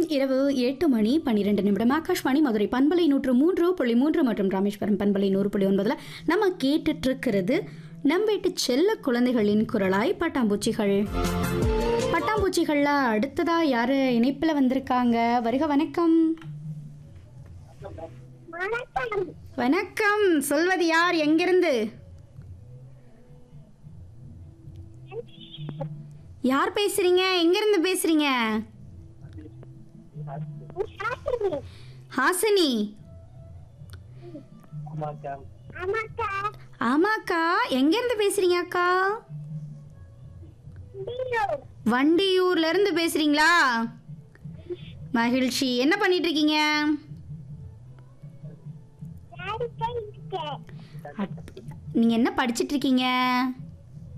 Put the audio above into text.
இரவு எட்டு மணி பன்னிரெண்டு நிமிடம் ஆகாஷ்வாணி மதுரை பண்பலை நூற்று மூன்று புள்ளி மூன்று மற்றும் ராமேஸ்வரம் பண்பலை நூறு புள்ளி ஒன்பதில் நம்ம கேட்டுட்டு இருக்கிறது நம் வீட்டு செல்ல குழந்தைகளின் குரலாய் பட்டாம்பூச்சிகள் பட்டாம்பூச்சிகள்ல அடுத்ததா யாரு இணைப்புல வந்திருக்காங்க வருக வணக்கம் வணக்கம் வணக்கம் சொல்வது யார் எங்கிருந்து யார் பேசுறீங்க எங்கிருந்து பேசுறீங்க சாப்பிடுங்க ஹாசினி ஆமாக்கா ஆமாக்கா எங்கேருந்து பேசுறீங்க அக்கா டீலர் வண்டியூர்ல இருந்து பேசுறீங்களா மகிழ்ச்சி என்ன பண்ணிட்டு இருக்கீங்க யாருக்கே இருக்கேன் அட்- நீங்க என்ன படிச்சிட்டு இருக்கீங்க